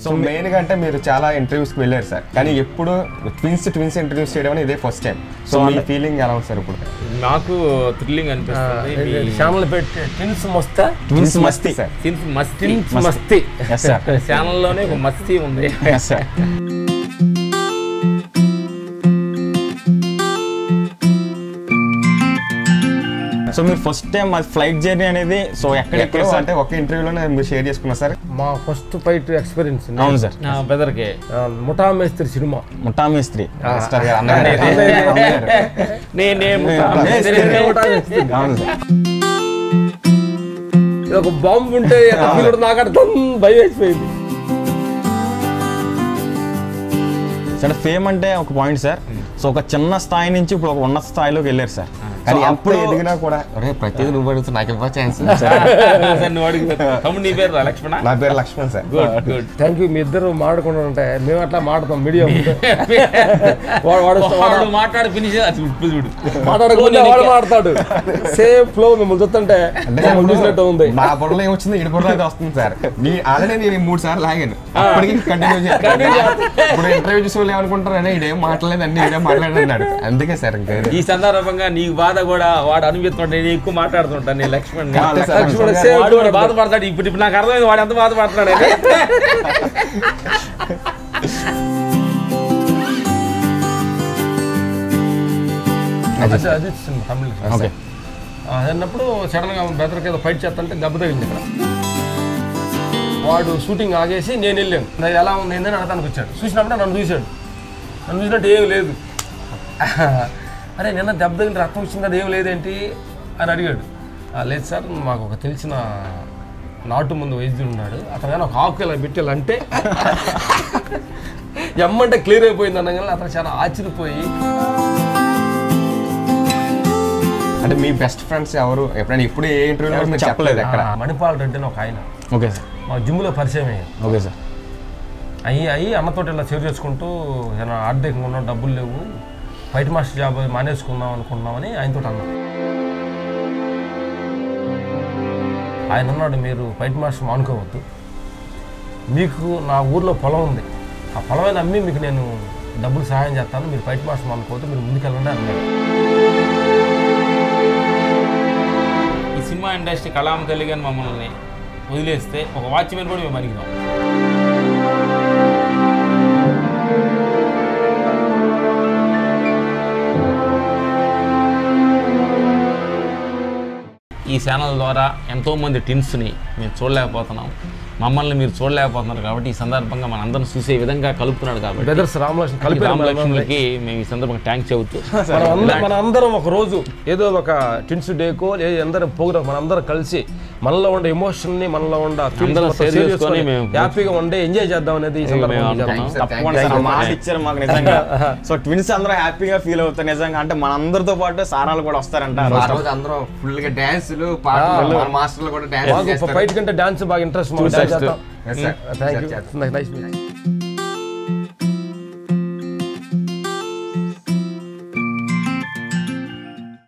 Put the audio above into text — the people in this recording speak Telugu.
సో మెయిన్ గా అంటే మీరు చాలా ఇంటర్వ్యూస్ కి వెళ్ళారు సార్ కానీ ఎప్పుడు ట్విన్స్ ట్విన్స్ ఇంటర్వ్యూస్ చేయడం అనేది ఇదే ఫస్ట్ టైం సో మీ ఫీలింగ్ ఎలా ఉంది సార్ ఇప్పుడు నాకు థ్రిల్లింగ్ అనిపిస్తుంది మీ ఛానల్ పెట్టి టిన్స్ మొస్తా twins Masti sir twins Masti twins Masti yes sir ఛానల్లోనే ఒక మస్తీ ఉంది ఎస్ సార్ సో మీరు ఫస్ట్ టైం అది ఫ్లైట్ జర్నీ అనేది సో ఎక్కడ ఎక్కడ ఎక్కడ అంటే ఒక ఇంటర్వ్యూలోనే మీరు షేర్ చేసుకున్నారు సార్ మా ఫస్ట్ ఫైట్ ఎక్స్పీరియన్స్ అవును సార్ నా బెదర్కే ముఠా మేస్త్రి సినిమా ముఠా మేస్త్రి ఆ. మాస్టర్ గారు అన్నగారు. అన్నగారు. నేనే మేస్త్రి. ముఠా మేస్త్రి. అవును సార్ ఇది ఒక బాంబు ఉంటే ఎంత ఫీల్ ఉంటుంది నాకు అర్థం భయం వేసిపోయింది సార్ ఫేమ్ అంటే ఒక పాయింట్ సార్ సో ఒక చిన్న స్థాయి నుంచి ఇప్పుడు ఒక ఉన్నత స్థాయిలోకి వెళ్ళారు సార్ కానీ అప్పుడు ఎదిగినా కూడా అరే ప్రతిదీ నువ్వు అడుగుతా నాకు ఇవ్వ ఛాన్స్ సార్ నువ్వు అడుగు తమ్ముడు నీ పేరు రా, లక్ష్మణ నా పేరు Lakshman sir good good thank you మీ ఇద్దరు మాడకుండా ఉంటే మేము అట్లా మాడతాం మీడియా ముందు. వాడు వాడు వాడు వాడు మాట్లాడి ఫినిష్ అది ఇప్పుడు చూడు మాట్లాడకుండా వాడు మాడతాడు సేమ్ ఫ్లో మిమ్మల్ని చూస్తుంటే మిమ్మల్ని చూసినట్టు ఉంది మా బుర్రలో ఏమొచ్చింది ఇడి బుర్రలో అయితే వస్తుంది సార్ నీ ఆల్రెడీ నేను ఈ మూడు సార్లు లాగాను అప్పటికి కంటిన్యూ చేస్తాను ఇప్పుడు ఇంటర్వ్యూ చూసి వాళ్ళు ఏమనుకుంటారు అనే ఇదేం మాట్లాడలేదు అన్ని ఇదే మాట్లాడాడు అందుకే సార్ ఇంకా ఈ సందర్భంగా నీకు బాధ కూడా వాడు అనుభవిస్తుంటే నేను ఎక్కువ మాట్లాడుతుంటాను నేను లక్ష్మణ్ ని. అంతే సార్. లక్ష్మణ్ వాడు సేమ్ వాడు బాధపడతాడు ఇప్పుడు ఇప్పుడు నాకు అర్థమైంది వాడు ఎంత బాధపడుతున్నాడు అని. అది అది తమిళ ఓకే అన్నప్పుడు సడన్ గా బెదర్కి ఏదో ఫైట్ చేస్తుంటే దెబ్బ తగిలింది ఇక్కడ వాడు షూటింగ్ ఆగేసి నేను వెళ్ళాను నాకు ఎలా ఉంది ఏందని అడగడానికి వచ్చాడు చూసినప్పుడు నన్ను చూశాడు నన్ను చూసినట్టు ఏం లేదు అరే నిన్న దెబ్బ తగిలిన రక్తం వచ్చింది కదా ఏం లేదేంటి అని అడిగాడు "ఆ, లేదు సార్ మాకు ఒక తెలిసిన నాటు ముందు వైద్యుడు ఉన్నాడు అతను కానీ ఒక ఆకు ఇలా పెట్టి ఇలా అంటే ఎమ్మంటే క్లియర్ అయిపోయింది అనగానే అతను చాలా ఆశ్చర్యపోయి అంటే మీ బెస్ట్ ఫ్రెండ్స్ ఎవరు ఎప్పుడైనా ఇప్పుడు ఏ ఇంటర్వ్యూలో మీరు చెప్పలేదు ఎక్కడ ఆ, మణిపాల్ రెడ్డి అని ఒక ఆయన ఓకే సార్ మా జిమ్లో పరిచయం అయ్యారు ఓకే సార్ అయ్యి అయ్యి అన్నతోటి ఇలా సేవ్ చేసుకుంటూ ఏదైనా ఆర్థికంగా ఉన్నాం డబ్బులు లేవు బయట మాస్టర్ జాబ్ మానేసుకుందాం అనుకుంటున్నామని ఆయనతో అన్నాం ఆయన అన్నాడు మీరు బయట మాస్టర్ మానుకోవద్దు మీకు నా ఊర్లో పొలం ఉంది ఆ పొలమైన అమ్మి మీకు నేను డబ్బులు సహాయం చేస్తాను మీరు బయట మాస్టర్ మానుకోవద్దు మీరు ముందుకెళ్ళండి అన్నాడు ఈ సినిమా ఇండస్ట్రీ కళామ తల్లి కానీ మమ్మల్ని వదిలేస్తే ఒక వాచ్మెన్ కూడా మేము పనికిరాం ఈ ఛానల్ ద్వారా ఎంతోమంది టిన్స్ని మేము చూడలేకపోతున్నాం మమ్మల్ని మీరు చూడలేకపోతున్నారు కాబట్టి ఈ సందర్భంగా మన అందరం చూసే విధంగా కలుపుతున్నాడు కాబట్టి బ్రదర్స్ రామలక్ష్మణ్ కలిపి రామలక్ష్మణులకి మేము ఈ సందర్భంగా ట్యాంక్స్ చెబుతూ మనం అందరం మన అందరం ఒక రోజు ఏదో ఒక టిన్స్ డేకో లేదా అందరం ప్రోగ్రామ్ మన అందరం కలిసి మనలో ఉండే ఎమోషన్ ని మనలో ఉండే feelings అందరం మొత్తం share share చేసుకొని చేసుకొని మేము- హ్యాపీగా ఉండే ఎంజాయ్ చేద్దాం అనేది ఈ మేము సందర్భంగా అనుకున్నాం. చెప్తున్నాం. తప్పకుండా సార్ ఆ మాట ఇచ్చారు మాకు నిజంగా సో ట్విన్స్ అందరూ హ్యాపీగా ఫీల్ అవుతారు నిజంగా అంటే మన అందరితో పాటు సారాలు కూడా వస్తారంట ఆ ఆ రోజు. రోజు అందరం ఫుల్ గా డాన్సులు పాటలు మన మాస్టర్లు కూడా డాన్స్ మాకు చేస్తారు ఫైట్ కంటే డాన్స్ బాగా ఇంట్రెస్ట్ Yes, sir. చేస్తాం Yes, sir. Thank Yes, you sir. Nice